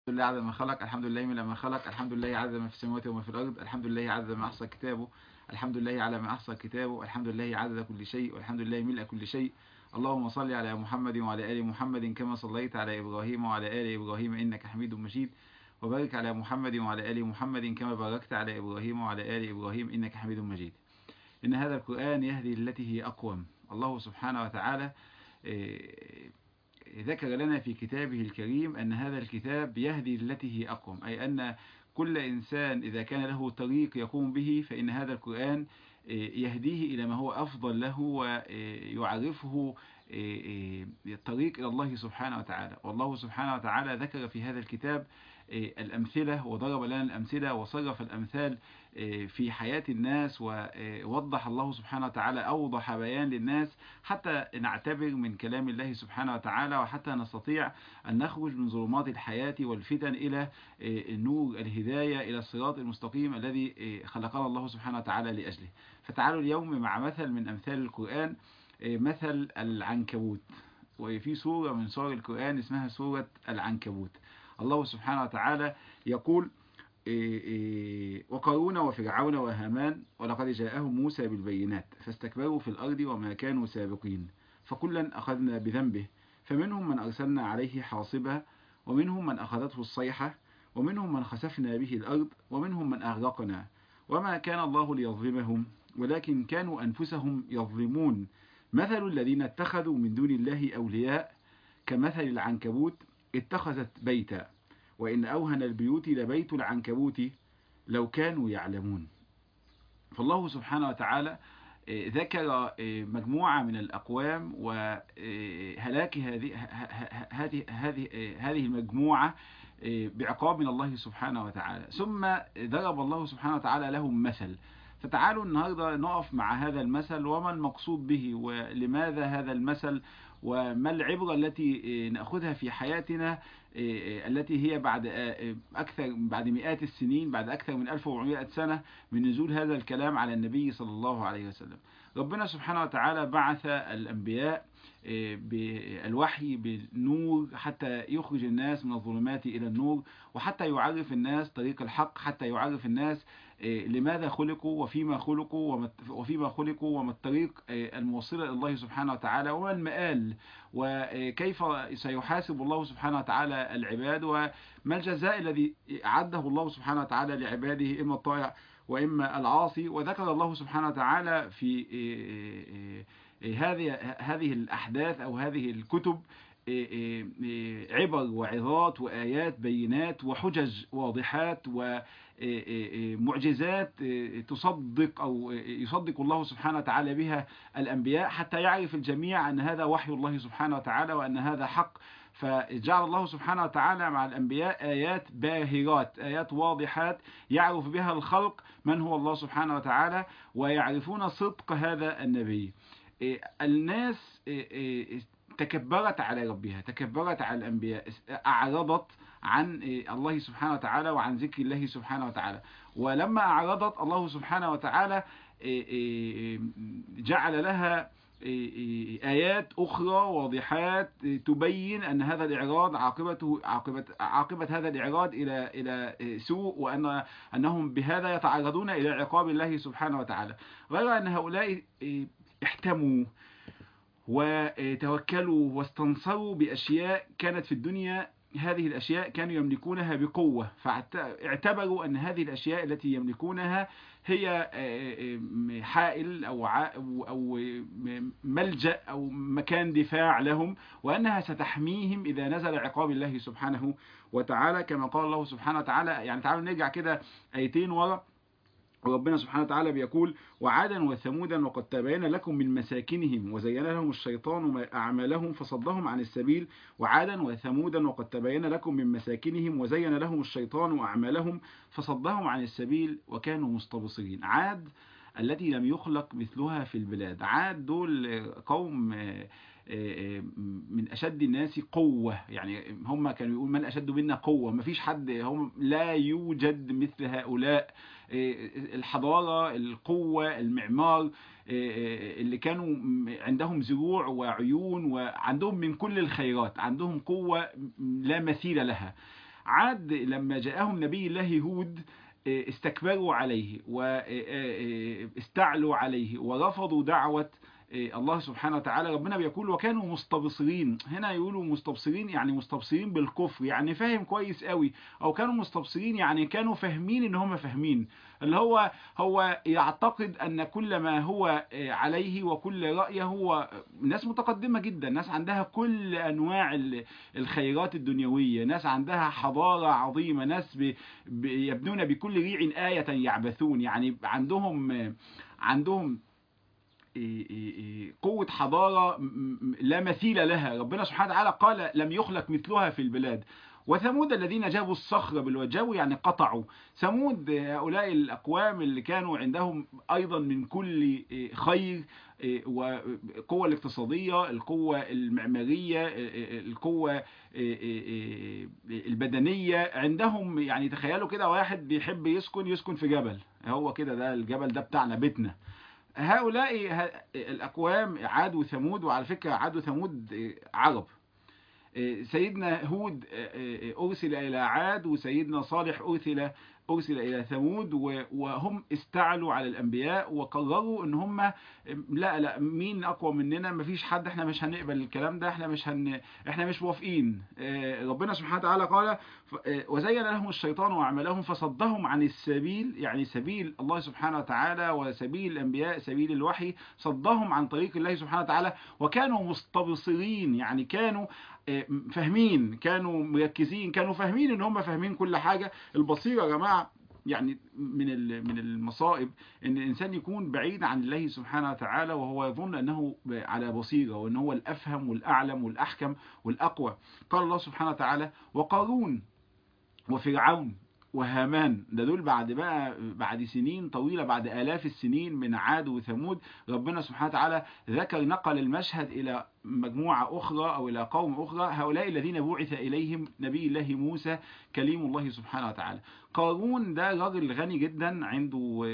لله عدد ما خلق الحمد لله من ما خلق الحمد لله عدد ما في السماوات وما في الأرض الحمد لله عدد ما أحصى كتابه الحمد لله على ما أحصى كتابه الحمد لله عدد كل شيء والحمد لله ملء كل شيء اللهم صل على محمد وعلى آل محمد كما صليت على إبراهيم وعلى آل إبراهيم إنك حميد مجيد وبارك على محمد وعلى آل محمد كما باركت على إبراهيم وعلى آل إبراهيم إنك حميد مجيد إن هذا القرآن يهدي التي هي أقوم الله سبحانه وتعالى ذكر لنا في كتابه الكريم أن هذا الكتاب يهدي التي هي أقوم أي أن كل إنسان إذا كان له طريق يقوم به فإن هذا القرآن يهديه إلى ما هو أفضل له ويعرفه الطريق إلى الله سبحانه وتعالى والله سبحانه وتعالى ذكر في هذا الكتاب الأمثلة وضرب لنا الأمثلة وصرف الأمثال في حياة الناس ووضح الله سبحانه وتعالى أوضح بيان للناس حتى نعتبر من كلام الله سبحانه وتعالى وحتى نستطيع أن نخرج من ظلمات الحياة والفتن إلى نور الهداية إلى الصراط المستقيم الذي خلقنا الله سبحانه وتعالى لأجله فتعالوا اليوم مع مثل من أمثال القرآن مثل العنكبوت وفي سورة من سور القرآن اسمها سورة العنكبوت الله سبحانه وتعالى يقول وقارون وفرعون وهامان ولقد جاءهم موسى بالبينات فاستكبروا في الأرض وما كانوا سابقين فكلا أخذنا بذنبه فمنهم من أرسلنا عليه حاصبا ومنهم من أخذته الصيحة ومنهم من خسفنا به الأرض ومنهم من أغرقنا وما كان الله ليظلمهم ولكن كانوا أنفسهم يظلمون مثل الذين اتخذوا من دون الله أولياء كمثل العنكبوت اتخذت بيتا وإن أوهن البيوت لبيت العنكبوت لو كانوا يعلمون فالله سبحانه وتعالى ذكر مجموعة من الأقوام وهلاك هذه هذه هذه هذه المجموعة بعقاب من الله سبحانه وتعالى ثم ضرب الله سبحانه وتعالى لهم مثل فتعالوا النهاردة نقف مع هذا المثل وما المقصود به ولماذا هذا المثل وما العبرة التي نأخذها في حياتنا التي هي بعد أكثر بعد مئات السنين بعد أكثر من 1400 سنة من نزول هذا الكلام على النبي صلى الله عليه وسلم ربنا سبحانه وتعالى بعث الأنبياء بالوحي بالنور حتى يخرج الناس من الظلمات إلى النور وحتى يعرف الناس طريق الحق حتى يعرف الناس لماذا خلقوا وفيما خلقوا وفيما خلقوا وما الطريق الموصلة إلى الله سبحانه وتعالى وما المآل وكيف سيحاسب الله سبحانه وتعالى العباد وما الجزاء الذي أعده الله سبحانه وتعالى لعباده إما الطائع وإما العاصي وذكر الله سبحانه وتعالى في هذه هذه الأحداث أو هذه الكتب عبر وعظات وآيات بينات وحجج واضحات ومعجزات تصدق أو يصدق الله سبحانه وتعالى بها الأنبياء حتى يعرف الجميع أن هذا وحي الله سبحانه وتعالى وأن هذا حق فجعل الله سبحانه وتعالى مع الأنبياء آيات باهرات آيات واضحات يعرف بها الخلق من هو الله سبحانه وتعالى ويعرفون صدق هذا النبي الناس تكبرت على ربها تكبرت على الأنبياء أعرضت عن الله سبحانه وتعالى وعن ذكر الله سبحانه وتعالى ولما أعرضت الله سبحانه وتعالى جعل لها آيات أخرى واضحات تبين أن هذا الإعراض عاقبته عاقبة عاقبة هذا الإعراض إلى إلى سوء وأن أنهم بهذا يتعرضون إلى عقاب الله سبحانه وتعالى غير أن هؤلاء احتموا وتوكلوا واستنصروا بأشياء كانت في الدنيا هذه الأشياء كانوا يملكونها بقوة فاعتبروا أن هذه الأشياء التي يملكونها هي حائل أو أو ملجأ أو مكان دفاع لهم وأنها ستحميهم إذا نزل عقاب الله سبحانه وتعالى كما قال الله سبحانه وتعالى يعني تعالوا نرجع كده آيتين ورا وربنا سبحانه وتعالى بيقول وعادا وثمودا وقد تبين لكم من مساكنهم وزين لهم الشيطان أعمالهم فصدهم عن السبيل وعادا وثمودا وقد تبين لكم من مساكنهم وزين لهم الشيطان أعمالهم فصدهم عن السبيل وكانوا مستبصرين عاد التي لم يخلق مثلها في البلاد عاد دول قوم من أشد الناس قوة يعني هم كانوا يقول من أشد منا قوة ما فيش حد هم لا يوجد مثل هؤلاء الحضارة القوة المعمار اللي كانوا عندهم زروع وعيون وعندهم من كل الخيرات عندهم قوة لا مثيل لها عاد لما جاءهم نبي الله هود استكبروا عليه واستعلوا عليه ورفضوا دعوة الله سبحانه وتعالى ربنا بيقول وكانوا مستبصرين هنا يقولوا مستبصرين يعني مستبصرين بالكفر يعني فاهم كويس قوي او كانوا مستبصرين يعني كانوا فاهمين ان هم فاهمين اللي هو هو يعتقد ان كل ما هو عليه وكل رأيه هو ناس متقدمة جدا ناس عندها كل انواع الخيرات الدنيوية ناس عندها حضارة عظيمة ناس يبنون بكل ريع آية يعبثون يعني عندهم عندهم قوة حضارة لا مثيل لها ربنا سبحانه وتعالى قال لم يخلق مثلها في البلاد وثمود الذين جابوا الصخر بالوجاو يعني قطعوا ثمود هؤلاء الأقوام اللي كانوا عندهم أيضا من كل خير والقوة الاقتصادية القوة المعمارية القوة البدنية عندهم يعني تخيلوا كده واحد بيحب يسكن يسكن في جبل هو كده ده الجبل ده بتاعنا بيتنا هؤلاء الأقوام عاد وثمود وعلى فكرة عاد وثمود عرب سيدنا هود أرسل إلى عاد وسيدنا صالح أرسل أرسل إلى ثمود وهم استعلوا على الأنبياء وقرروا إن هم لا لا مين أقوى مننا مفيش حد إحنا مش هنقبل الكلام ده إحنا مش هن إحنا مش موافقين ربنا سبحانه وتعالى قال وزين لهم الشيطان وأعمالهم فصدهم عن السبيل يعني سبيل الله سبحانه وتعالى وسبيل الأنبياء سبيل الوحي صدهم عن طريق الله سبحانه وتعالى وكانوا مستبصرين يعني كانوا فاهمين كانوا مركزين كانوا فاهمين ان هم فاهمين كل حاجة البصيرة يا جماعة يعني من من المصائب ان الانسان يكون بعيد عن الله سبحانه وتعالى وهو يظن انه على بصيره وان هو الافهم والاعلم والاحكم والاقوى قال الله سبحانه وتعالى وقارون وفرعون وهامان ده دول بعد بقى بعد سنين طويلة بعد آلاف السنين من عاد وثمود ربنا سبحانه وتعالى ذكر نقل المشهد إلى مجموعة أخرى أو إلى قوم أخرى هؤلاء الذين بعث إليهم نبي الله موسى كليم الله سبحانه وتعالى قارون ده راجل غني جدا عنده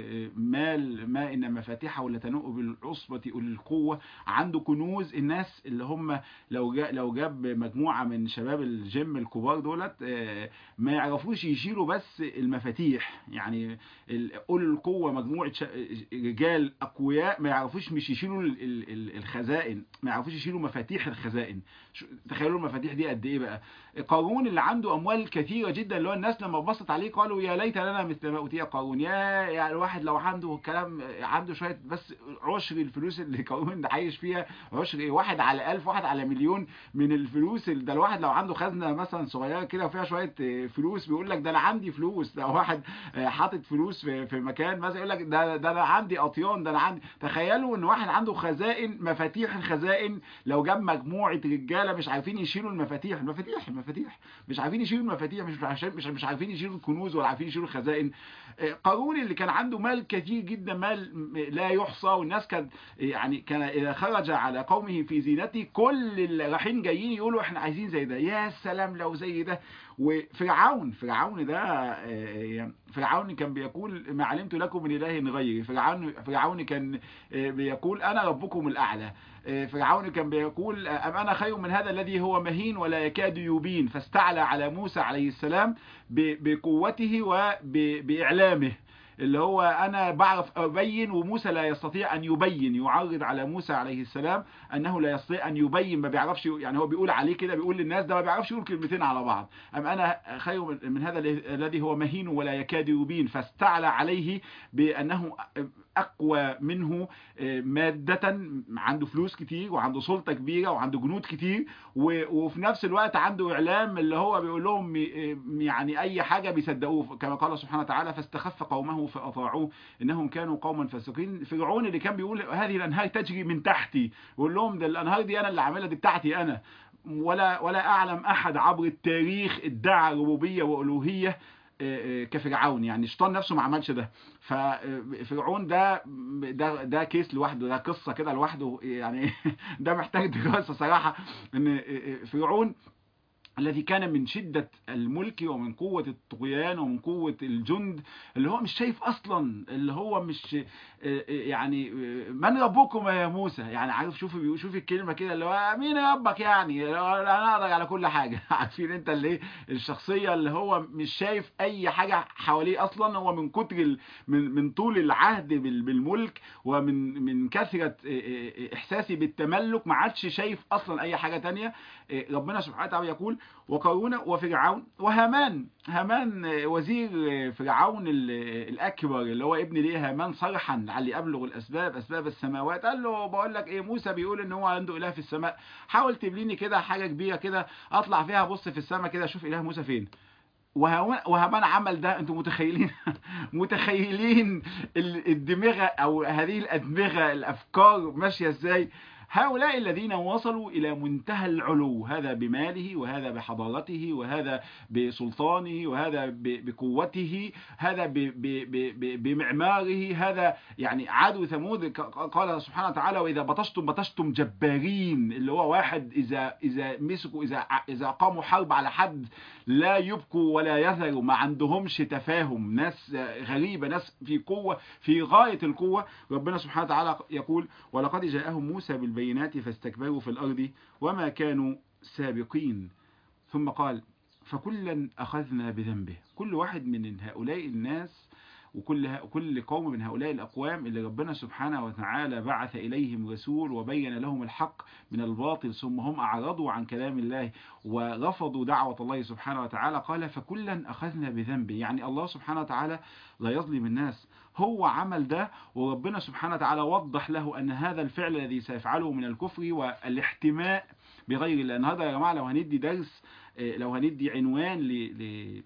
مال ما إن مفاتيحه لتنوء بالعصبة أولي القوة عنده كنوز الناس اللي هم لو جاب, لو جاب مجموعة من شباب الجيم الكبار دولت ما يعرفوش يشيلوا بس المفاتيح يعني أولي القوة مجموعة رجال أقوياء ما يعرفوش مش يشيلوا الخزائن ما يعرفوش يشيلوا مفاتيح الخزائن تخيلوا المفاتيح دي قد ايه بقى قارون اللي عنده اموال كثيره جدا اللي هو الناس لما بصت عليه قالوا يا ليت لنا مثل ما اوتي قارون يا يعني الواحد لو عنده كلام عنده شويه بس عشر الفلوس اللي قارون ده عايش فيها عشر ايه واحد على ألف واحد على مليون من الفلوس ده الواحد لو عنده خزنه مثلا صغيره كده وفيها شويه فلوس بيقول لك ده انا عندي فلوس ده واحد حاطط فلوس في, في مكان مثلا يقول لك ده ده انا عندي اطيان ده انا عندي تخيلوا ان واحد عنده خزائن مفاتيح الخزائن لو جاب مجموعه رجاله مش عارفين يشيلوا المفاتيح المفاتيح المفاتيح مش عارفين يشيلوا المفاتيح مش مش مش عارفين يشيلوا الكنوز ولا عارفين يشيلوا الخزائن قارون اللي كان عنده مال كثير جدا مال لا يحصى والناس كان يعني كان اذا خرج على قومه في زينته كل اللي رايحين جايين يقولوا احنا عايزين زي ده يا سلام لو زي ده وفرعون فرعون ده فرعون كان بيقول ما علمت لكم من اله غيري فرعون فرعون كان بيقول انا ربكم الاعلى فرعون كان بيقول أم أنا خير من هذا الذي هو مهين ولا يكاد يبين فاستعلى على موسى عليه السلام بقوته وبإعلامه اللي هو أنا بعرف أبين وموسى لا يستطيع أن يبين يعرض على موسى عليه السلام أنه لا يستطيع أن يبين ما بيعرفش يعني هو بيقول عليه كده بيقول للناس ده ما بيعرفش يقول كلمتين على بعض أم أنا خير من هذا الذي هو مهين ولا يكاد يبين فاستعلى عليه بأنه أقوى منه مادة عنده فلوس كتير وعنده سلطة كبيرة وعنده جنود كتير وفي نفس الوقت عنده إعلام اللي هو بيقول لهم يعني أي حاجة بيصدقوه كما قال سبحانه وتعالى فاستخف قومه فأطاعوه إنهم كانوا قوما فاسقين فرعون اللي كان بيقول هذه الأنهار تجري من تحتي يقول لهم ده الأنهار دي أنا اللي عاملها دي بتاعتي أنا ولا ولا أعلم أحد عبر التاريخ ادعى ربوبية وألوهية كفرعون يعني الشيطان نفسه ما عملش ده ففرعون ده ده ده كيس لوحده ده قصه كده لوحده يعني ده محتاج دراسه صراحه ان فرعون الذي كان من شدة الملك ومن قوة الطغيان ومن قوة الجند اللي هو مش شايف أصلا اللي هو مش يعني من ربكم يا موسى يعني عارف شوف شوف الكلمة كده اللي هو مين ربك يعني أنا أقدر على كل حاجة عارفين أنت اللي الشخصية اللي هو مش شايف أي حاجة حواليه أصلا هو من كتر من من طول العهد بالملك ومن من كثرة إحساسي بالتملك ما عادش شايف أصلا أي حاجة تانية ربنا سبحانه وتعالى يقول وقارون وفرعون وهامان هامان وزير فرعون الأكبر اللي هو ابن ليه هامان صرحا لعلي أبلغ الأسباب أسباب السماوات قال له بقول لك إيه موسى بيقول إن هو عنده إله في السماء حاول تبليني كده حاجة كبيرة كده أطلع فيها أبص في السماء كده أشوف إله موسى فين وهمان عمل ده انتم متخيلين متخيلين الدماغه او هذه الادمغه الافكار ماشيه ازاي هؤلاء الذين وصلوا إلى منتهى العلو هذا بماله وهذا بحضارته وهذا بسلطانه وهذا بقوته هذا بمعماره هذا يعني عاد وثمود قال سبحانه وتعالى وإذا بطشتم بطشتم جبارين اللي هو واحد إذا إذا مسكوا إذا إذا قاموا حرب على حد لا يبكوا ولا يذروا ما عندهمش تفاهم ناس غريبة ناس في قوة في غاية القوة ربنا سبحانه وتعالى يقول ولقد جاءهم موسى بالبينات فاستكبروا في الأرض وما كانوا سابقين ثم قال فكلا أخذنا بذنبه كل واحد من هؤلاء الناس وكل كل قوم من هؤلاء الأقوام اللي ربنا سبحانه وتعالى بعث إليهم رسول وبين لهم الحق من الباطل ثم هم أعرضوا عن كلام الله ورفضوا دعوة الله سبحانه وتعالى قال فكلا أخذنا بذنبه يعني الله سبحانه وتعالى لا يظلم الناس هو عمل ده وربنا سبحانه وتعالى وضح له أن هذا الفعل الذي سيفعله من الكفر والاحتماء بغير الله النهارده يا جماعة لو هندي درس لو هندي عنوان ل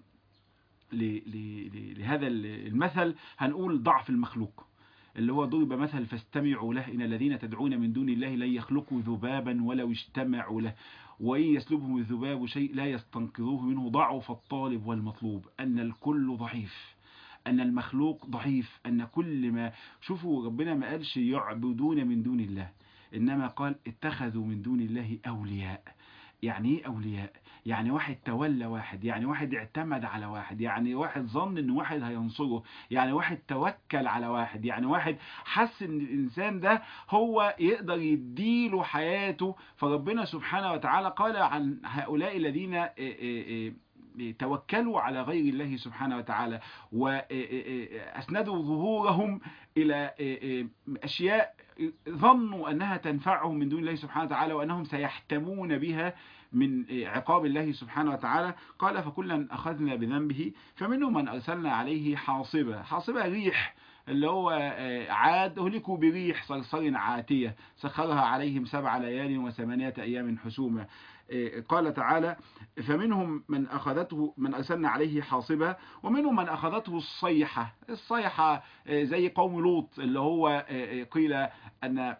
لهذا المثل هنقول ضعف المخلوق اللي هو ضرب مثل فاستمعوا له إن الذين تدعون من دون الله لن يخلقوا ذبابا ولو اجتمعوا له وإن يسلبهم الذباب شيء لا يستنقذوه منه ضعف الطالب والمطلوب أن الكل ضعيف أن المخلوق ضعيف أن كل ما شوفوا ربنا ما قالش يعبدون من دون الله إنما قال اتخذوا من دون الله أولياء يعني ايه أولياء يعني واحد تولى واحد يعني واحد اعتمد على واحد يعني واحد ظن ان واحد هينصره يعني واحد توكل على واحد يعني واحد حس ان الانسان ده هو يقدر يديله حياته فربنا سبحانه وتعالى قال عن هؤلاء الذين توكلوا على غير الله سبحانه وتعالى وأسندوا ظهورهم إلى أشياء ظنوا أنها تنفعهم من دون الله سبحانه وتعالى وأنهم سيحتمون بها من عقاب الله سبحانه وتعالى قال فكلا أخذنا بذنبه فمنهم من أرسلنا عليه حاصبة حاصبة ريح اللي هو عاد هلكوا بريح صرصر عاتية سخرها عليهم سبع ليال وثمانية أيام حسوما قال تعالى فمنهم من أخذته من أرسلنا عليه حاصبة ومنهم من أخذته الصيحة الصيحة زي قوم لوط اللي هو قيل أن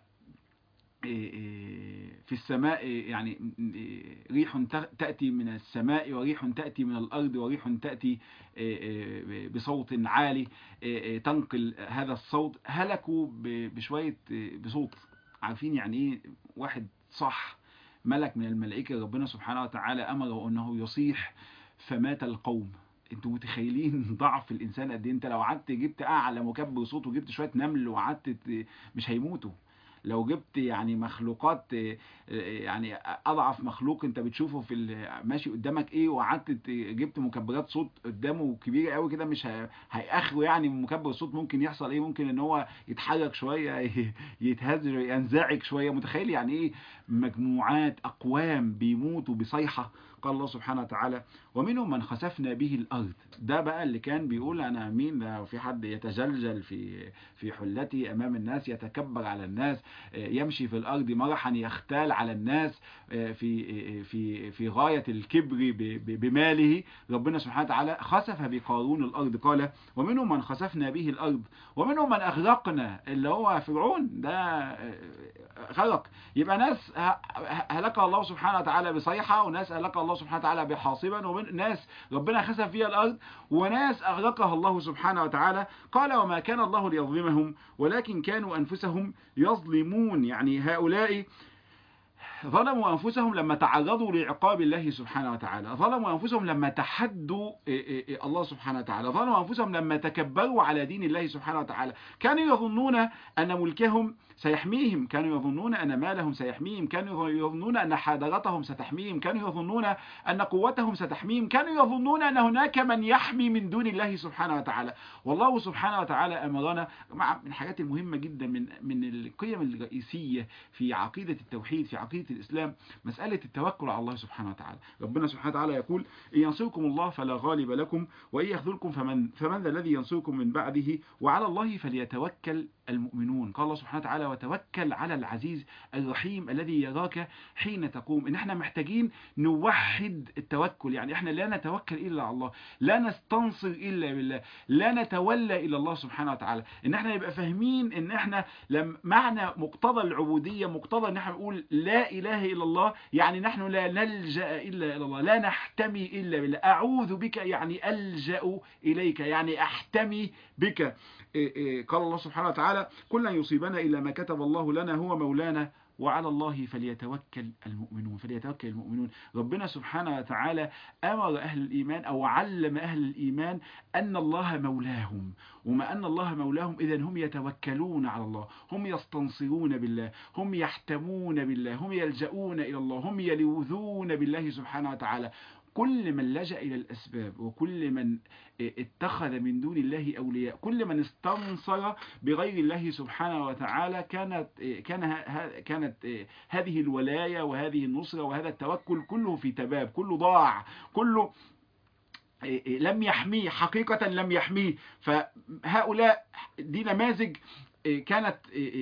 في السماء يعني ريح تأتي من السماء وريح تأتي من الأرض وريح تأتي بصوت عالي تنقل هذا الصوت هلكوا بشوية بصوت عارفين يعني ايه واحد صح ملك من الملائكة ربنا سبحانه وتعالى أمره أنه يصيح فمات القوم انتوا متخيلين ضعف الإنسان قد انت لو قعدت جبت أعلى مكبر صوت وجبت شوية نمل وقعدت مش هيموتوا لو جبت يعني مخلوقات يعني اضعف مخلوق انت بتشوفه في ماشي قدامك ايه وقعدت جبت مكبرات صوت قدامه كبيره قوي كده مش هياخره يعني من مكبر الصوت ممكن يحصل ايه ممكن ان هو يتحرك شويه يتهز ينزعج شويه متخيل يعني ايه مجموعات اقوام بيموتوا بصيحه قال الله سبحانه وتعالى ومنهم من خسفنا به الارض ده بقى اللي كان بيقول انا مين ده في حد يتجلجل في في حلتي امام الناس يتكبر على الناس يمشي في الارض مرحا يختال على الناس في في في غايه الكبر بماله ربنا سبحانه وتعالى خسف بقارون الارض قال ومنهم من خسفنا به الارض ومنهم من اغرقنا اللي هو فرعون ده غرق يبقى ناس هلكها الله سبحانه وتعالى بصيحه وناس هلكها الله سبحانه وتعالى بحاصبا وناس ربنا خسف فيها الارض وناس اغرقها الله سبحانه وتعالى قال وما كان الله ليظلمهم ولكن كانوا انفسهم يظلمون يعني هؤلاء ظلموا أنفسهم لما تعرضوا لعقاب الله سبحانه وتعالى ظلموا أنفسهم لما تحدوا الله سبحانه وتعالى ظلموا أنفسهم لما تكبروا على دين الله سبحانه وتعالى كانوا يظنون أن ملكهم سيحميهم كانوا يظنون أن مالهم سيحميهم كانوا يظنون أن حاضرتهم ستحميهم كانوا يظنون أن قوتهم ستحميهم كانوا يظنون أن هناك من يحمي من دون الله سبحانه وتعالى والله سبحانه وتعالى أمرنا مع من الحاجات المهمة جدا من من القيم الرئيسية في عقيدة التوحيد في عقيدة الإسلام مسألة التوكل على الله سبحانه وتعالى ربنا سبحانه وتعالى يقول إن ينصركم الله فلا غالب لكم وإن يخذلكم فمن, فمن ذا الذي ينصركم من بعده وعلى الله فليتوكل المؤمنون قال الله سبحانه وتعالى وتوكل على العزيز الرحيم الذي يراك حين تقوم ان احنا محتاجين نوحد التوكل يعني احنا لا نتوكل الا على الله لا نستنصر الا بالله لا نتولى الى الله سبحانه وتعالى ان احنا نبقى فاهمين ان احنا لم معنى مقتضى العبوديه مقتضى ان احنا نقول لا اله الا الله يعني نحن لا نلجا الا الى الله لا نحتمي الا بالله اعوذ بك يعني الجا اليك يعني احتمي بك قال الله سبحانه وتعالى كل يصيبنا إلا ما كتب الله لنا هو مولانا وعلى الله فليتوكل المؤمنون فليتوكل المؤمنون ربنا سبحانه وتعالى أمر أهل الإيمان أو علم أهل الإيمان أن الله مولاهم وما أن الله مولاهم إذا هم يتوكلون على الله هم يستنصرون بالله هم يحتمون بالله هم يلجؤون إلى الله هم يلوذون بالله سبحانه وتعالى كل من لجأ إلى الأسباب وكل من اتخذ من دون الله أولياء كل من استنصر بغير الله سبحانه وتعالى كانت كان كانت هذه الولاية وهذه النصرة وهذا التوكل كله في تباب كله ضاع كله لم يحميه حقيقة لم يحميه فهؤلاء دي نماذج كانت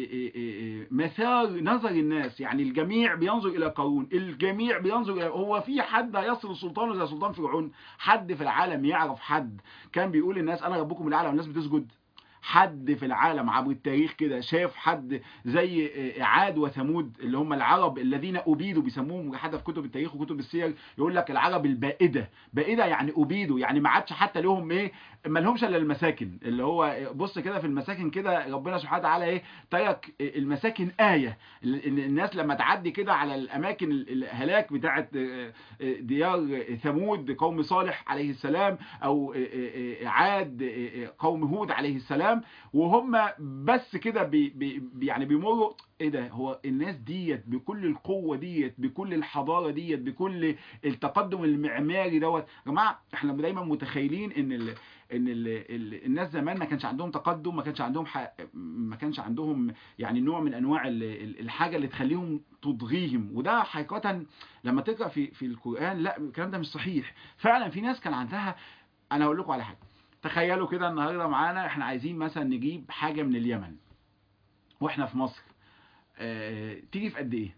مثار نظر الناس يعني الجميع بينظر الى قارون الجميع بينظر الى هو في حد هيصل سلطانه زي سلطان فرعون حد في العالم يعرف حد كان بيقول للناس انا ربكم الاعلى والناس بتسجد حد في العالم عبر التاريخ كده شاف حد زي عاد وثمود اللي هم العرب الذين أبيدوا بيسموهم حتى في كتب التاريخ وكتب السير يقول لك العرب البائدة بائدة يعني أبيدوا يعني ما عادش حتى لهم ايه ما لهمش الا المساكن اللي هو بص كده في المساكن كده ربنا سبحانه وتعالى ايه ترك المساكن آية الناس لما تعدي كده على الأماكن الهلاك بتاعت ديار ثمود قوم صالح عليه السلام أو عاد قوم هود عليه السلام وهم بس كده بي بي يعني بيمروا ايه ده هو الناس ديت بكل القوه ديت بكل الحضاره ديت بكل التقدم المعماري دوت يا جماعه احنا دايما متخيلين ان ال ان ال ال الناس زمان ما كانش عندهم تقدم ما كانش عندهم ح... ما كانش عندهم يعني نوع من انواع ال... الحاجه اللي تخليهم تضغيهم وده حقيقه لما تقرا في في القران لا الكلام ده مش صحيح فعلا في ناس كان عندها انا هقول لكم على حاجه تخيلوا كده النهارده معانا احنا عايزين مثلا نجيب حاجه من اليمن واحنا في مصر اه تيجي في قد ايه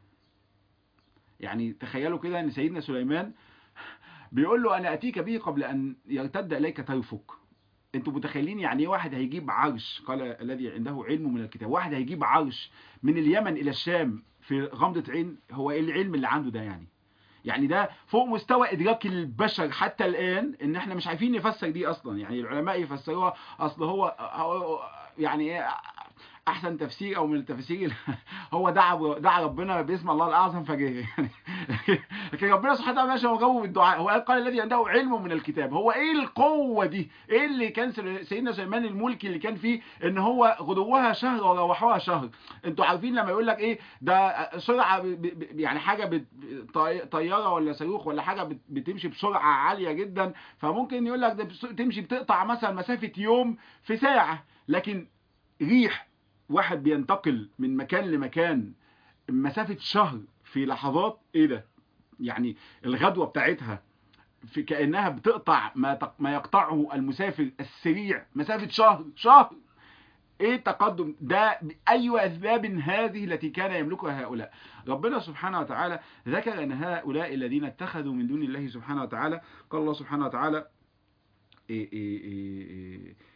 يعني تخيلوا كده ان سيدنا سليمان بيقول له انا اتيك به قبل ان يرتد اليك طرفك انتوا متخيلين يعني ايه واحد هيجيب عرش قال الذي عنده علم من الكتاب واحد هيجيب عرش من اليمن الى الشام في غمضة عين هو ايه العلم اللي عنده ده يعني يعني ده فوق مستوى ادراك البشر حتى الان ان احنا مش عارفين نفسر دي اصلا يعني العلماء يفسروها اصل هو يعني ايه احسن تفسير او من التفاسير هو دعا دعا ربنا باسم الله الاعظم فجاه يعني لكن ربنا سبحانه وتعالى ماشي هو جاوبه بالدعاء هو قال الذي عنده علم من الكتاب هو ايه القوه دي ايه اللي كان سيدنا سليمان الملكي اللي كان فيه ان هو غدوها شهر وروحوها شهر انتوا عارفين لما يقول لك ايه ده سرعه يعني حاجه طياره ولا صاروخ ولا حاجه بتمشي بسرعه عاليه جدا فممكن يقول لك ده تمشي بتقطع مثلا مسافه يوم في ساعه لكن ريح واحد بينتقل من مكان لمكان مسافة شهر في لحظات ايه ده يعني الغدوة بتاعتها في كأنها بتقطع ما, ما يقطعه المسافر السريع مسافة شهر شهر ايه التقدم ده اي اسباب هذه التي كان يملكها هؤلاء ربنا سبحانه وتعالى ذكر ان هؤلاء الذين اتخذوا من دون الله سبحانه وتعالى قال الله سبحانه وتعالى إيه إيه إيه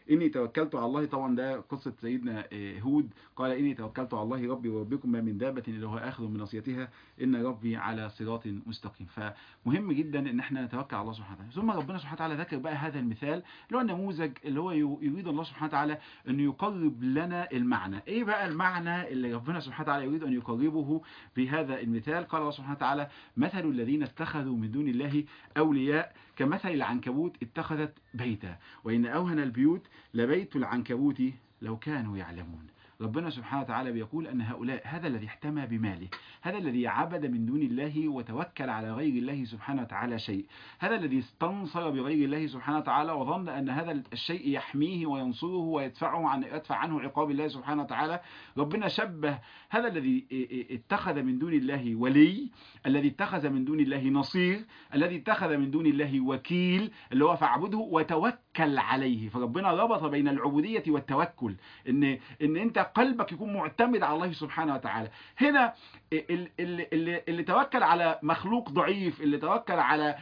إني توكلت على الله طبعا ده قصة سيدنا هود قال إني توكلت على الله ربي وربكم ما من دابة إلا هو آخذ من نصيتها إن ربي على صراط مستقيم فمهم جدا إن احنا نتوكل على الله سبحانه وتعالى ثم ربنا سبحانه وتعالى ذكر بقى هذا المثال اللي هو النموذج اللي هو يريد الله سبحانه وتعالى أن يقرب لنا المعنى إيه بقى المعنى اللي ربنا سبحانه وتعالى يريد أن يقربه بهذا المثال قال الله سبحانه وتعالى مثل الذين اتخذوا من دون الله أولياء كمثل العنكبوت اتخذت بيتا وإن أوهن البيوت لبيت العنكبوت لو كانوا يعلمون ربنا سبحانه وتعالى بيقول أن هؤلاء هذا الذي احتمى بماله هذا الذي عبد من دون الله وتوكل على غير الله سبحانه وتعالى شيء هذا الذي استنصر بغير الله سبحانه وتعالى وظن أن هذا الشيء يحميه وينصره ويدفعه عن يدفع عنه عقاب الله سبحانه وتعالى ربنا شبه هذا الذي اتخذ من دون الله ولي الذي اتخذ من دون الله نصير الذي اتخذ من دون الله وكيل اللي هو فاعبده وتوكل عليه فربنا ربط بين العبودية والتوكل ان ان انت قلبك يكون معتمد على الله سبحانه وتعالى هنا اللي, اللي, اللي توكل على مخلوق ضعيف اللي توكل على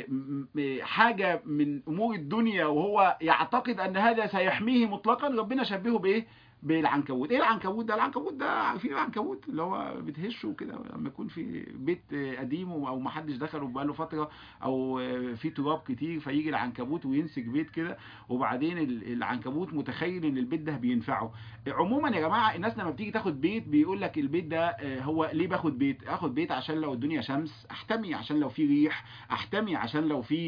حاجة من امور الدنيا وهو يعتقد ان هذا سيحميه مطلقا ربنا شبهه بايه بالعنكبوت ايه العنكبوت ده العنكبوت ده عارفين العنكبوت اللي هو بتهشه كده لما يكون في بيت قديم او ما حدش دخله بقاله فتره او في تراب كتير فيجي العنكبوت وينسج بيت كده وبعدين العنكبوت متخيل ان البيت ده بينفعه عموما يا جماعه الناس لما بتيجي تاخد بيت بيقول لك البيت ده هو ليه باخد بيت اخد بيت عشان لو الدنيا شمس احتمي عشان لو في ريح احتمي عشان لو في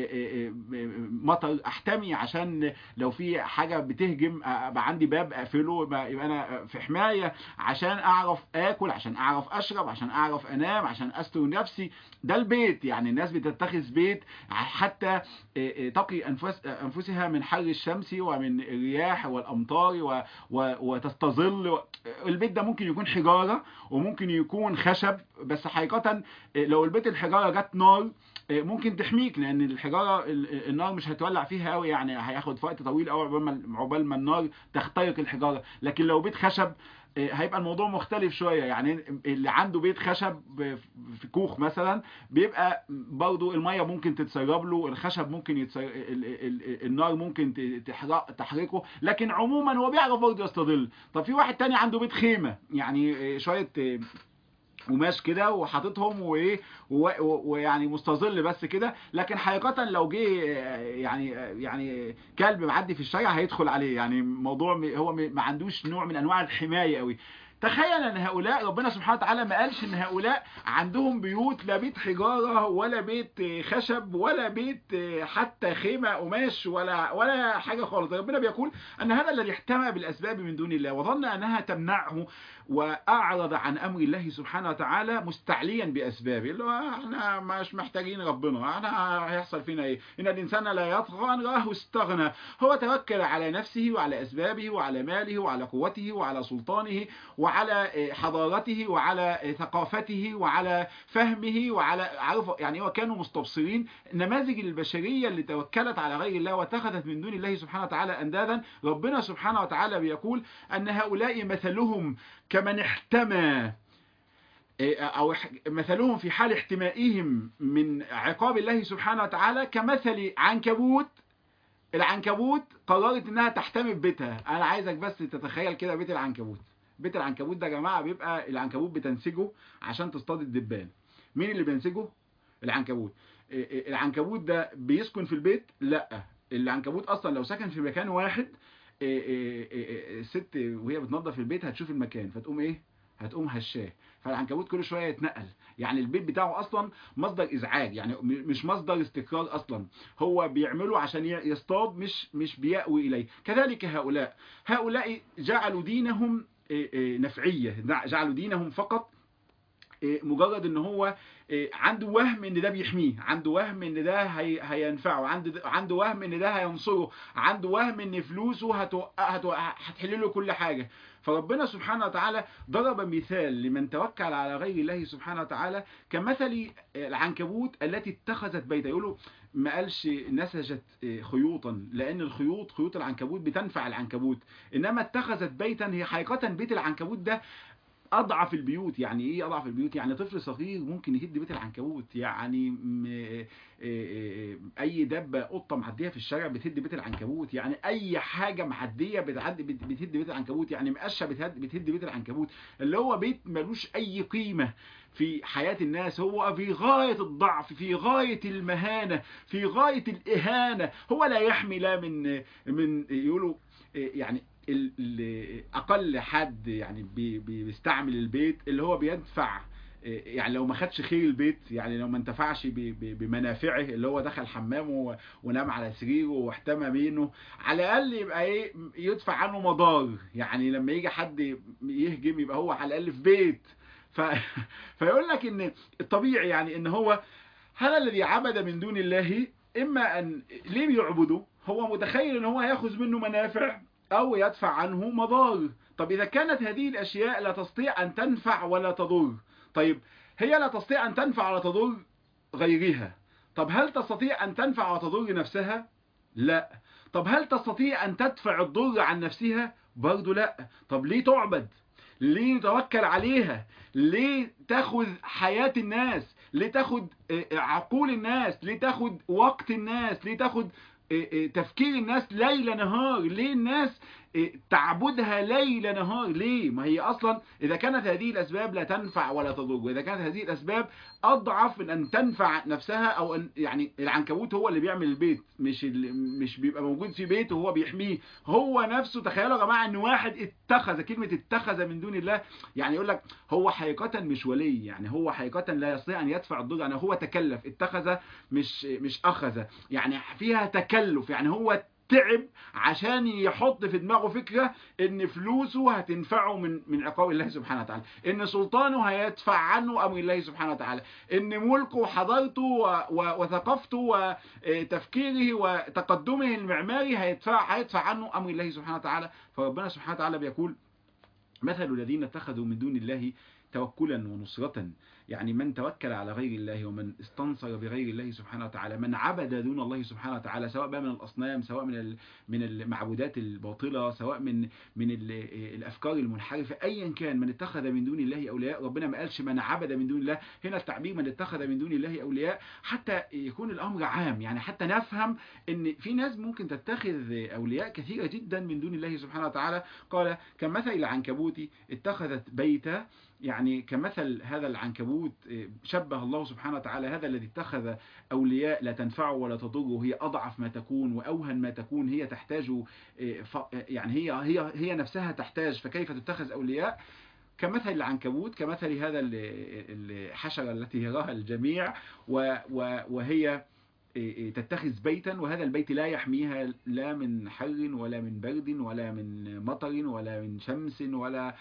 مطر احتمي عشان لو في حاجه بتهجم ابقى عندي باب اقفله يبقى انا في حمايه عشان اعرف اكل عشان اعرف اشرب عشان اعرف انام عشان استر نفسي ده البيت يعني الناس بتتخذ بيت حتى تقي أنفس انفسها من حر الشمس ومن الرياح والامطار وتستظل البيت ده ممكن يكون حجاره وممكن يكون خشب بس حقيقه لو البيت الحجاره جت نار ممكن تحميك لان الحجاره النار مش هتولع فيها قوي يعني هياخد وقت طويل قوي عقبال ما النار تخترق الحجاره لكن لو بيت خشب هيبقى الموضوع مختلف شوية يعني اللي عنده بيت خشب في كوخ مثلا بيبقى برضو المية ممكن تتسرب له الخشب ممكن يتسر... النار ممكن تحرق... تحرقه لكن عموما هو بيعرف برضو يستظل طب في واحد تاني عنده بيت خيمة يعني شوية قماش كده وحاططهم وايه ويعني مستظل بس كده لكن حقيقه لو جه يعني يعني كلب معدي في الشارع هيدخل عليه يعني موضوع هو ما عندوش نوع من انواع الحمايه قوي تخيل ان هؤلاء ربنا سبحانه وتعالى ما قالش ان هؤلاء عندهم بيوت لا بيت حجارة ولا بيت خشب ولا بيت حتى خيمة قماش ولا ولا حاجة خالص ربنا بيقول ان هذا الذي احتمى بالاسباب من دون الله وظن انها تمنعه واعرض عن امر الله سبحانه وتعالى مستعليا باسبابه اللي هو احنا مش محتاجين ربنا احنا هيحصل فينا ايه ان الانسان لا يطغى ان راه استغنى هو توكل على نفسه وعلى اسبابه وعلى ماله وعلى قوته وعلى سلطانه وعلى حضارته وعلى ثقافته وعلى فهمه وعلى عارف يعني هو كانوا مستبصرين نماذج البشريه اللي توكلت على غير الله واتخذت من دون الله سبحانه وتعالى اندادا ربنا سبحانه وتعالى بيقول ان هؤلاء مثلهم كمن احتمى أو مثلهم في حال احتمائهم من عقاب الله سبحانه وتعالى كمثل عنكبوت العنكبوت قررت انها تحتمي ببيتها انا عايزك بس تتخيل كده بيت العنكبوت بيت العنكبوت ده يا جماعه بيبقى العنكبوت بتنسجه عشان تصطاد الدبان مين اللي بينسجه العنكبوت العنكبوت ده بيسكن في البيت لا العنكبوت اصلا لو سكن في مكان واحد الست وهي بتنظف البيت هتشوف المكان فتقوم ايه هتقوم هشاه فالعنكبوت كل شويه يتنقل يعني البيت بتاعه اصلا مصدر ازعاج يعني مش مصدر استقرار اصلا هو بيعمله عشان يصطاد مش مش بيأوي اليه كذلك هؤلاء هؤلاء جعلوا دينهم نفعيه جعلوا دينهم فقط مجرد ان هو عنده وهم ان ده بيحميه عنده وهم ان ده هي هينفعه عنده عنده وهم ان ده هينصره عنده وهم ان فلوسه هتو... هتو... هتحل له كل حاجه فربنا سبحانه وتعالى ضرب مثال لمن توكل على غير الله سبحانه وتعالى كمثل العنكبوت التي اتخذت بيتا يقولوا ما قالش نسجت خيوطا لان الخيوط خيوط العنكبوت بتنفع العنكبوت انما اتخذت بيتا هي حقيقه بيت العنكبوت ده اضعف البيوت يعني ايه اضعف البيوت يعني طفل صغير ممكن يهد بيت العنكبوت يعني م- إيه- إيه- اي دبه قطه معديه في الشارع بتهد بيت العنكبوت يعني اي حاجه معديه بتعدي بت- بتهد بيت العنكبوت يعني مقشه بتهد بتهد بيت العنكبوت اللي هو بيت ملوش اي قيمه في حياة الناس هو في غاية الضعف في غاية المهانة في غاية الإهانة هو لا يحمي لا من من يقولوا يعني ال- ال- أقل حد يعني بي- بي- بيستعمل البيت اللي هو بيدفع يعني لو ما خدش خير البيت يعني لو ما انتفعش ب- ب- بمنافعه اللي هو دخل حمامه و- ونام على سريره واحتمى منه على الاقل يبقى ايه يدفع عنه مضار يعني لما يجي حد يهجم يبقى هو على الاقل في بيت ف... فيقول لك ان الطبيعي يعني ان هو هذا الذي عبد من دون الله اما ان ليه بيعبده هو متخيل ان هو هياخذ منه منافع او يدفع عنه مضار طب اذا كانت هذه الاشياء لا تستطيع ان تنفع ولا تضر طيب هي لا تستطيع ان تنفع ولا تضر غيرها طب هل تستطيع ان تنفع وتضر نفسها لا طب هل تستطيع ان تدفع الضر عن نفسها برضه لا طب ليه تعبد ليه نتوكل عليها ليه تاخذ حياة الناس ليه تاخذ آه، آه، عقول الناس ليه تاخذ وقت الناس ليه تاخذ آه، آه، تفكير الناس ليل نهار ليه الناس آه، تعبدها ليل نهار ليه ما هي اصلا اذا كانت هذه الاسباب لا تنفع ولا تضر واذا كانت هذه الاسباب اضعف من ان تنفع نفسها او ان يعني العنكبوت هو اللي بيعمل البيت مش اللي مش بيبقى موجود في بيت وهو بيحميه هو نفسه تخيلوا يا جماعه ان واحد اتخذ كلمه اتخذ من دون الله يعني يقول لك هو حقيقه مش ولي يعني هو حقيقه لا يستطيع ان يدفع الضر يعني هو تكلف اتخذ مش مش اخذ يعني فيها تكلف يعني هو تعب عشان يحط في دماغه فكرة ان فلوسه هتنفعه من من عقاب الله سبحانه وتعالى ان سلطانه هيدفع عنه امر الله سبحانه وتعالى ان ملكه وحضارته و- و- وثقافته وتفكيره وتقدمه المعماري هيدفع هيدفع عنه امر الله سبحانه وتعالى فربنا سبحانه وتعالى بيقول مثل الذين اتخذوا من دون الله توكلا ونصرة يعني من توكل على غير الله ومن استنصر بغير الله سبحانه وتعالى من عبد دون الله سبحانه وتعالى سواء بقى من الأصنام سواء من ال- من المعبودات الباطلة سواء من من ال- الأفكار المنحرفة أيا كان من اتخذ من دون الله أولياء ربنا ما قالش من عبد من دون الله هنا التعبير من اتخذ من دون الله أولياء حتى يكون الأمر عام يعني حتى نفهم ان في ناس ممكن تتخذ أولياء كثيرة جدا من دون الله سبحانه وتعالى قال كمثل العنكبوت اتخذت بيتا يعني كمثل هذا العنكبوت إيه، شبه الله سبحانه وتعالى هذا الذي اتخذ أولياء لا تنفعه ولا تضره هي أضعف ما تكون وأوهن ما تكون هي تحتاج إيه، ف- يعني هي هي هي نفسها تحتاج فكيف تتخذ أولياء كمثل العنكبوت كمثل هذا ال- الحشرة التي يراها الجميع و- و- وهي تتخذ بيتا وهذا البيت لا يحميها لا من حر ولا من برد ولا من مطر ولا من شمس ولا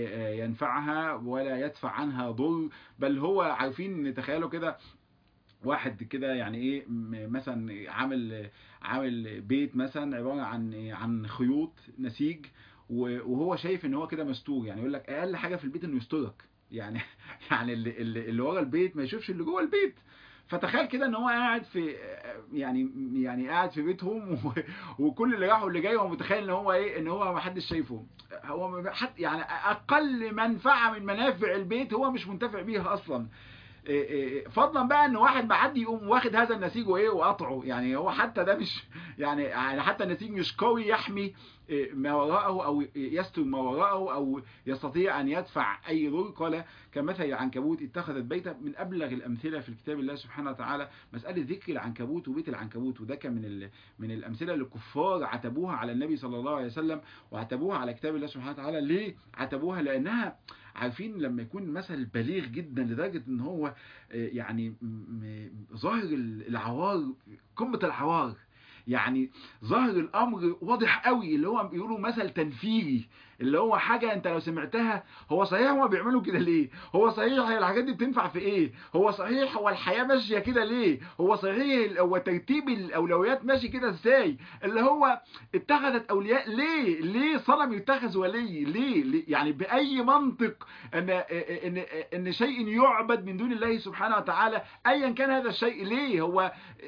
ينفعها ولا يدفع عنها ضر بل هو عارفين تخيلوا كده واحد كده يعني ايه م- مثلا عامل عامل بيت مثلا عبارة عن إيه؟ عن خيوط نسيج و- وهو شايف ان هو كده مستور يعني يقول لك اقل حاجة في البيت انه يسترك يعني يعني اللي, اللي اللي ورا البيت ما يشوفش اللي جوه البيت فتخيل كده ان هو قاعد في يعني يعني قاعد في بيتهم و- وكل اللي راح واللي جاي هو متخيل ان هو ايه ان هو ما حدش شايفه هو ما- حد يعني اقل منفعه من منافع البيت هو مش منتفع بيها اصلا إيه إيه فضلا بقى ان واحد معدي يقوم واخد هذا النسيج وايه وقطعه يعني هو حتى ده مش يعني يعني حتى النسيج مش قوي يحمي إيه ما وراءه او يستر ما وراءه او يستطيع ان يدفع اي ضر قال كمثل العنكبوت اتخذت بيتا من ابلغ الامثله في كتاب الله سبحانه وتعالى مساله ذكر العنكبوت وبيت العنكبوت وده كان من ال- من الامثله اللي الكفار عتبوها على النبي صلى الله عليه وسلم وعتبوها على كتاب الله سبحانه وتعالى ليه عتبوها لانها عارفين لما يكون مثل بليغ جدا لدرجه ان هو آه، يعني م- م- ظاهر العوار قمه العوار يعني ظاهر الامر واضح قوي اللي هو بيقولوا مثل تنفيري اللي هو حاجه انت لو سمعتها هو صحيح هما بيعملوا كده ليه هو صحيح هي الحاجات دي بتنفع في ايه هو صحيح هو الحياه ماشيه كده ليه هو صحيح هو ترتيب الاولويات ماشي كده ازاي اللي هو اتخذت اولياء ليه ليه صنم يتخذ ولي ليه, ليه؟ يعني باي منطق ان ان ان شيء يعبد من دون الله سبحانه وتعالى ايا كان هذا الشيء ليه هو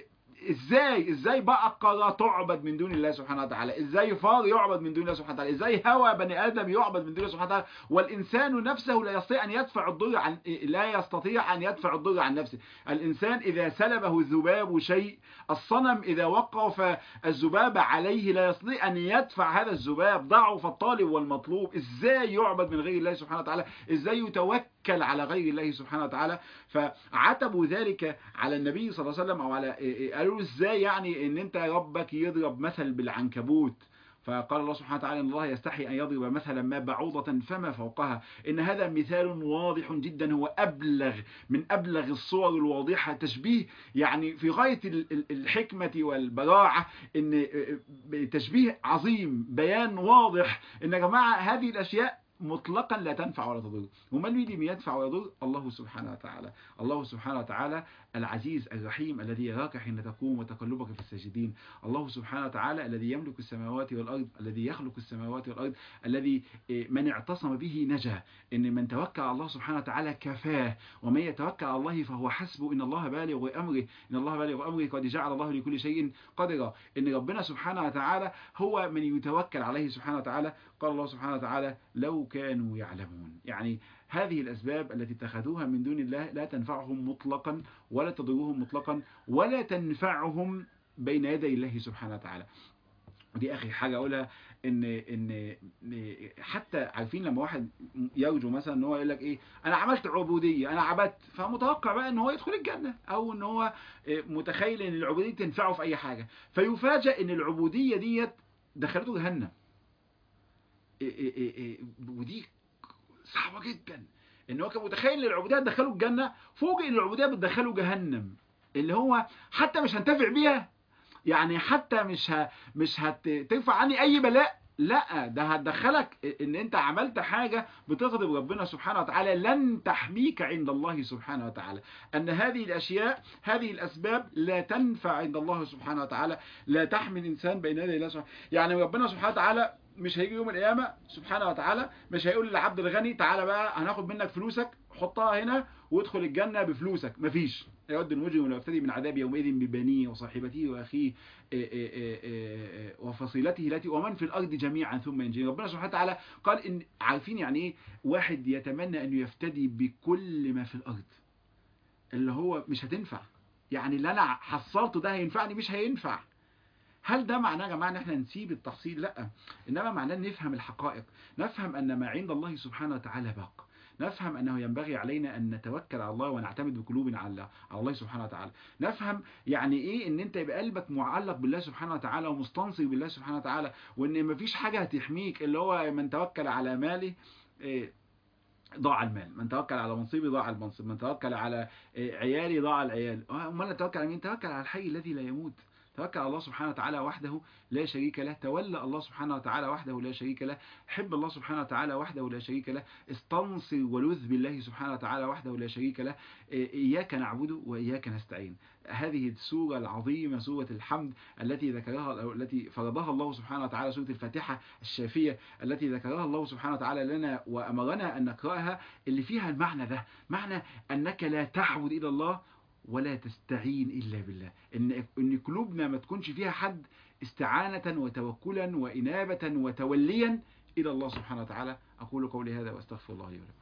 ازاي ازاي بقرة تعبد من دون الله سبحانه وتعالى ازاي فار يعبد من دون الله سبحانه وتعالى ازاي هوى بني ادم يعبد من دون الله سبحانه وتعالى والانسان نفسه لا يستطيع ان يدفع الضر عن لا يستطيع ان يدفع الضر عن نفسه الانسان اذا سلبه الذباب شيء الصنم اذا وقف الذباب عليه لا يستطيع ان يدفع هذا الذباب ضعف الطالب والمطلوب ازاي يعبد من غير الله سبحانه وتعالى ازاي يتوكل على غير الله سبحانه وتعالى فعتبوا ذلك على النبي صلى الله عليه وسلم او على قالوا ازاي يعني ان انت ربك يضرب مثل بالعنكبوت فقال الله سبحانه وتعالى ان الله يستحي ان يضرب مثلا ما بعوضة فما فوقها ان هذا مثال واضح جدا هو ابلغ من ابلغ الصور الواضحة تشبيه يعني في غاية الحكمة والبراعة ان تشبيه عظيم بيان واضح ان يا جماعة هذه الاشياء مطلقا لا تنفع ولا تضر ومن الذي يدفع ويضر الله سبحانه وتعالى الله سبحانه وتعالى العزيز الرحيم الذي يراك حين تقوم وتقلبك في الساجدين الله سبحانه وتعالى الذي يملك السماوات والأرض الذي يخلق السماوات والأرض الذي من اعتصم به نجا إن من توكل على الله سبحانه وتعالى كفاه ومن يتوكل على الله فهو حسبه إن الله بالغ أمره إن الله بالغ أمره قد جعل الله لكل شيء قدرا إن ربنا سبحانه وتعالى هو من يتوكل عليه سبحانه وتعالى قال الله سبحانه وتعالى لو كانوا يعلمون يعني هذه الأسباب التي اتخذوها من دون الله لا تنفعهم مطلقا ولا تضرهم مطلقا ولا تنفعهم بين يدي الله سبحانه وتعالى ودي اخر حاجه اقولها ان ان حتى عارفين لما واحد يرجو مثلا ان هو يقول لك ايه انا عملت عبوديه انا عبدت فمتوقع بقى ان هو يدخل الجنه او ان هو متخيل ان العبوديه تنفعه في اي حاجه فيفاجئ ان العبوديه ديت دخلته جهنم ودي صعبه جدا ان هو كان متخيل ان العبوديه تدخله الجنه فوجئ ان العبوديه بتدخله جهنم اللي هو حتى مش هنتفع بيها يعني حتى مش ه... مش هترفع عني اي بلاء لا ده هتدخلك ان انت عملت حاجة بتغضب ربنا سبحانه وتعالى لن تحميك عند الله سبحانه وتعالى ان هذه الاشياء هذه الاسباب لا تنفع عند الله سبحانه وتعالى لا تحمي الانسان بين يدي الله سبحانه يعني ربنا سبحانه وتعالى مش هيجي يوم القيامة سبحانه وتعالى مش هيقول للعبد الغني تعالى بقى هناخد منك فلوسك حطها هنا وادخل الجنة بفلوسك مفيش يود المجرم ويفتدي من عذاب يومئذ ببنيه وصاحبته واخيه وفصيلته التي ومن في الارض جميعا ثم ينجي ربنا سبحانه وتعالى قال ان عارفين يعني ايه واحد يتمنى انه يفتدي بكل ما في الارض اللي هو مش هتنفع يعني اللي انا حصلته ده هينفعني مش هينفع هل ده معناه يا جماعه ان احنا نسيب التحصيل لا انما معناه نفهم الحقائق نفهم ان ما عند الله سبحانه وتعالى باق نفهم أنه ينبغي علينا أن نتوكل على الله ونعتمد بقلوبنا على على الله سبحانه وتعالى نفهم يعني إيه أن أنت يبقى قلبك معلق بالله سبحانه وتعالى ومستنصر بالله سبحانه وتعالى وأن مفيش حاجة هتحميك اللي هو من توكل على ماله إيه ضاع المال من توكل على منصبي ضاع المنصب من توكل على عيالي ضاع العيال امال توكل على مين توكل على الحي الذي لا يموت توكل على الله سبحانه وتعالى وحده لا شريك له تولى الله سبحانه وتعالى وحده لا شريك له حب الله سبحانه وتعالى وحده لا شريك له استنصر ولذ بالله سبحانه وتعالى وحده لا شريك له إياك نعبد وإياك نستعين هذه السورة العظيمة سورة الحمد التي ذكرها التي فرضها الله سبحانه وتعالى سورة الفاتحة الشافية التي ذكرها الله سبحانه وتعالى لنا وأمرنا أن نقرأها اللي فيها المعنى ده معنى أنك لا تعبد إلى الله ولا تستعين إلا بالله إن, إن قلوبنا ما تكونش فيها حد استعانة وتوكلا وإنابة وتوليا إلى الله سبحانه وتعالى أقول قولي هذا وأستغفر الله لي ولكم